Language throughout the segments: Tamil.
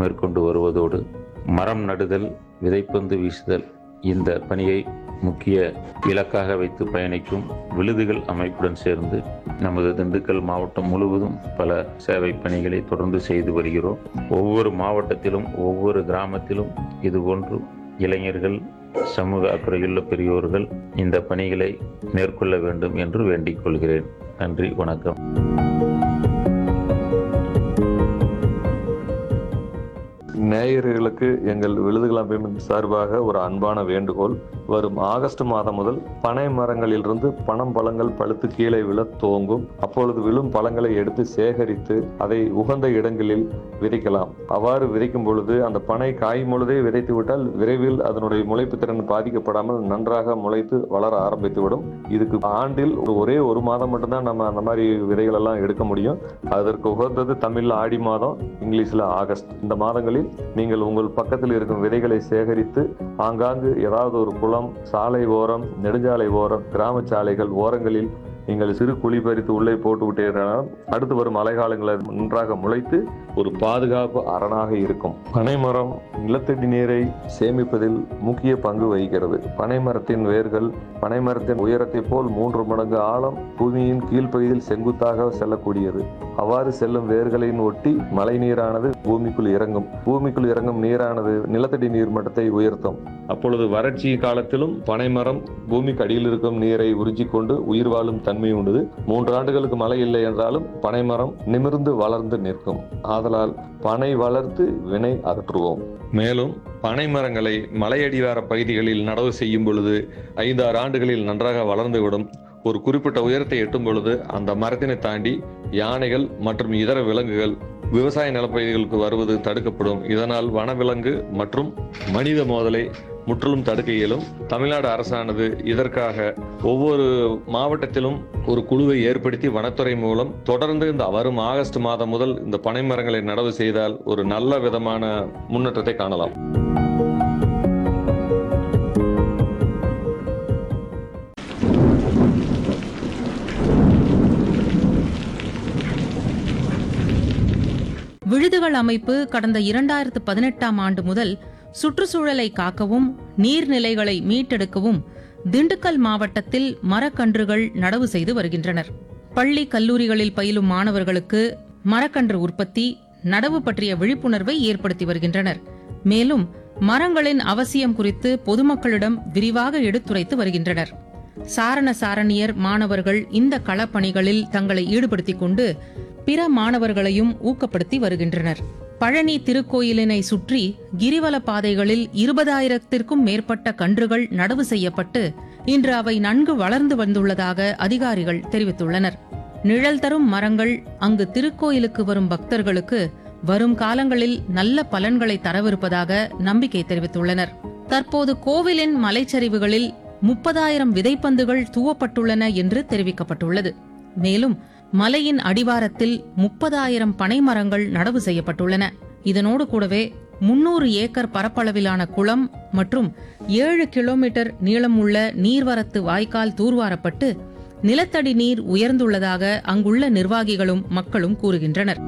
மேற்கொண்டு வருவதோடு மரம் நடுதல் விதைப்பந்து வீசுதல் இந்த பணியை முக்கிய இலக்காக வைத்து பயணிக்கும் விழுதுகள் அமைப்புடன் சேர்ந்து நமது திண்டுக்கல் மாவட்டம் முழுவதும் பல சேவை பணிகளை தொடர்ந்து செய்து வருகிறோம் ஒவ்வொரு மாவட்டத்திலும் ஒவ்வொரு கிராமத்திலும் இதுபோன்று இளைஞர்கள் சமூக அக்கறையுள்ள பெரியோர்கள் இந்த பணிகளை மேற்கொள்ள வேண்டும் என்று வேண்டிக் கொள்கிறேன் நன்றி வணக்கம் நேயர்களுக்கு எங்கள் விழுதுகள் அமைப்பின் சார்பாக ஒரு அன்பான வேண்டுகோள் வரும் ஆகஸ்ட் மாதம் முதல் பனை மரங்களிலிருந்து பனம் பழங்கள் பழுத்து கீழே விழ துவங்கும் அப்பொழுது விழும் பழங்களை எடுத்து சேகரித்து அதை உகந்த இடங்களில் விதைக்கலாம் அவ்வாறு விதைக்கும் பொழுது அந்த பனை காய் பொழுதே விதைத்து விட்டால் விரைவில் அதனுடைய முளைப்பு திறன் பாதிக்கப்படாமல் நன்றாக முளைத்து வளர ஆரம்பித்துவிடும் இதுக்கு ஆண்டில் ஒரு- ஒரே ஒரு மாதம் மட்டும்தான் நம்ம அந்த மாதிரி விதைகள் எல்லாம் எடுக்க முடியும் அதற்கு உகந்தது தமிழ்ல ஆடி மாதம் இங்கிலீஷ்ல ஆகஸ்ட் இந்த மாதங்களில் நீங்கள் உங்கள் பக்கத்தில் இருக்கும் விதைகளை சேகரித்து ஆங்காங்கு ஏதாவது ஒரு குளம் சாலை ஓரம் நெடுஞ்சாலை ஓரம் கிராம சாலைகள் ஓரங்களில் நீங்கள் சிறு குழி பறித்து உள்ளே போட்டு விட்டீர்கள் அடுத்து வரும் மழைக்காலங்களில் நன்றாக முளைத்து ஒரு பாதுகாப்பு அரணாக இருக்கும் பனைமரம் நிலத்தடி நீரை சேமிப்பதில் முக்கிய பங்கு வகிக்கிறது பனைமரத்தின் வேர்கள் பனைமரத்தின் உயரத்தை போல் மூன்று மடங்கு ஆழம் பூமியின் கீழ்ப்பகுதியில் செங்குத்தாக செல்லக்கூடியது அவ்வாறு செல்லும் வேர்களின் ஒட்டி மழை நீரானது பூமிக்குள் இறங்கும் பூமிக்குள் இறங்கும் நீரானது நிலத்தடி நீர் மட்டத்தை உயர்த்தும் அப்பொழுது வறட்சி காலத்திலும் பனைமரம் பூமிக்கு அடியில் இருக்கும் நீரை உறிஞ்சிக் கொண்டு உயிர் வாழும் தன்மை உண்டு மூன்று ஆண்டுகளுக்கு மழை இல்லை என்றாலும் பனைமரம் நிமிர்ந்து வளர்ந்து நிற்கும் ஆதலால் பனை வளர்த்து வினை அகற்றுவோம் மேலும் பனை மரங்களை மலையடிவார பகுதிகளில் நடவு செய்யும் பொழுது ஐந்து ஆறு ஆண்டுகளில் நன்றாக வளர்ந்துவிடும் ஒரு குறிப்பிட்ட உயரத்தை எட்டும் பொழுது அந்த மரத்தினை தாண்டி யானைகள் மற்றும் இதர விலங்குகள் விவசாய நிலப்பகுதிகளுக்கு வருவது தடுக்கப்படும் இதனால் வனவிலங்கு மற்றும் மனித மோதலை முற்றிலும் தடுக்க இயலும் தமிழ்நாடு அரசானது இதற்காக ஒவ்வொரு மாவட்டத்திலும் ஒரு குழுவை ஏற்படுத்தி வனத்துறை மூலம் தொடர்ந்து இந்த வரும் ஆகஸ்ட் மாதம் முதல் இந்த பனை மரங்களை நடவு செய்தால் ஒரு நல்ல விதமான முன்னேற்றத்தை காணலாம் விழுதுகள் அமைப்பு கடந்த இரண்டாயிரத்து பதினெட்டாம் ஆண்டு முதல் சுற்றுச்சூழலை காக்கவும் நீர்நிலைகளை மீட்டெடுக்கவும் திண்டுக்கல் மாவட்டத்தில் மரக்கன்றுகள் நடவு செய்து வருகின்றனர் பள்ளி கல்லூரிகளில் பயிலும் மாணவர்களுக்கு மரக்கன்று உற்பத்தி நடவு பற்றிய விழிப்புணர்வை ஏற்படுத்தி வருகின்றனர் மேலும் மரங்களின் அவசியம் குறித்து பொதுமக்களிடம் விரிவாக எடுத்துரைத்து வருகின்றனர் சாரண சாரணியர் மாணவர்கள் இந்த களப்பணிகளில் தங்களை ஈடுபடுத்திக் கொண்டு பிற மாணவர்களையும் ஊக்கப்படுத்தி வருகின்றனர் பழனி திருக்கோயிலினை சுற்றி கிரிவல பாதைகளில் இருபதாயிரத்திற்கும் மேற்பட்ட கன்றுகள் நடவு செய்யப்பட்டு இன்று அவை நன்கு வளர்ந்து வந்துள்ளதாக அதிகாரிகள் தெரிவித்துள்ளனர் நிழல் தரும் மரங்கள் அங்கு திருக்கோயிலுக்கு வரும் பக்தர்களுக்கு வரும் காலங்களில் நல்ல பலன்களை தரவிருப்பதாக நம்பிக்கை தெரிவித்துள்ளனர் தற்போது கோவிலின் மலைச்சரிவுகளில் முப்பதாயிரம் விதைப்பந்துகள் தூவப்பட்டுள்ளன என்று தெரிவிக்கப்பட்டுள்ளது மேலும் மலையின் அடிவாரத்தில் முப்பதாயிரம் பனை மரங்கள் நடவு செய்யப்பட்டுள்ளன இதனோடு கூடவே முன்னூறு ஏக்கர் பரப்பளவிலான குளம் மற்றும் ஏழு கிலோமீட்டர் நீளமுள்ள நீர்வரத்து வாய்க்கால் தூர்வாரப்பட்டு நிலத்தடி நீர் உயர்ந்துள்ளதாக அங்குள்ள நிர்வாகிகளும் மக்களும் கூறுகின்றனர்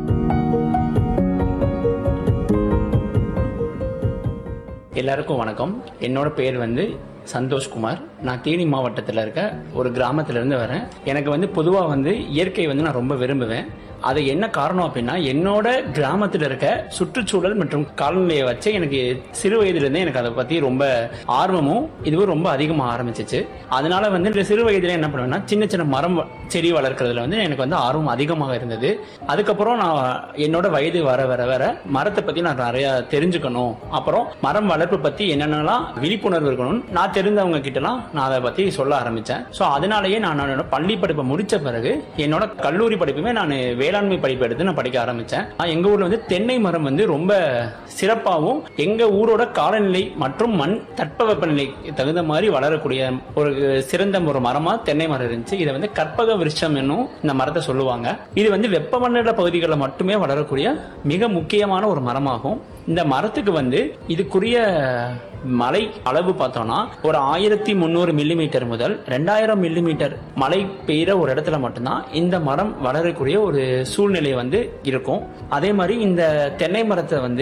எல்லாருக்கும் வணக்கம் என்னோட பேர் வந்து சந்தோஷ்குமார் நான் தேனி மாவட்டத்தில் இருக்க ஒரு கிராமத்துல இருந்து வரேன் எனக்கு வந்து பொதுவாக வந்து இயற்கை வந்து நான் ரொம்ப விரும்புவேன் அது என்ன காரணம் அப்படின்னா என்னோட கிராமத்தில் இருக்க சுற்றுச்சூழல் மற்றும் காலநிலையை வச்சு எனக்கு சிறு வயதிலிருந்தே எனக்கு அதை பற்றி ரொம்ப ஆர்வமும் இதுவும் ரொம்ப அதிகமாக ஆரம்பிச்சிச்சு அதனால வந்து இந்த சிறு வயதில் என்ன பண்ணுவேன்னா சின்ன சின்ன மரம் வ- செடி வளர்க்கறதுல வந்து எனக்கு வந்து ஆர்வம் அதிகமாக இருந்தது அதுக்கப்புறம் நான் என்னோட வயது வர வர வர மரத்தை பற்றி நான் நிறைய தெரிஞ்சுக்கணும் அப்புறம் மரம் வளர்ப்பு பற்றி என்னென்னலாம் விழிப்புணர்வு இருக்கணும் நான் தெரிந்தவங்க கிட்டலாம் நான் அதை பற்றி சொல்ல ஆரம்பித்தேன் ஸோ அதனாலேயே நான் என்னோட பள்ளி படிப்பை முடிச்ச பிறகு என்னோட கல்லூரி படிப்புமே நான் வேளாண்மை படிப்பு எடுத்து நான் படிக்க ஆரம்பித்தேன் எங்கள் ஊரில் வந்து தென்னை மரம் வந்து ரொம்ப சிறப்பாகவும் எங்கள் ஊரோட காலநிலை மற்றும் மண் தட்பவெப்பநிலை தகுந்த மாதிரி வளரக்கூடிய ஒரு சிறந்த ஒரு மரமாக தென்னை மரம் இருந்துச்சு இதை வந்து கற்பக விருட்சம் என்னும் இந்த மரத்தை சொல்லுவாங்க இது வந்து வெப்பமண்டல பகுதிகளில் மட்டுமே வளரக்கூடிய மிக முக்கியமான ஒரு மரமாகும் இந்த மரத்துக்கு வந்து இதுக்குரிய மழை அளவு பார்த்தோம்னா ஒரு ஆயிரத்தி முந்நூறு மில்லிமீட்டர் முதல் ரெண்டாயிரம் மில்லிமீட்டர் மழை பெய்கிற ஒரு இடத்துல மட்டும்தான் இந்த மரம் வளரக்கூடிய ஒரு சூழ்நிலை வந்து இருக்கும் அதே மாதிரி இந்த தென்னை மரத்தை வந்து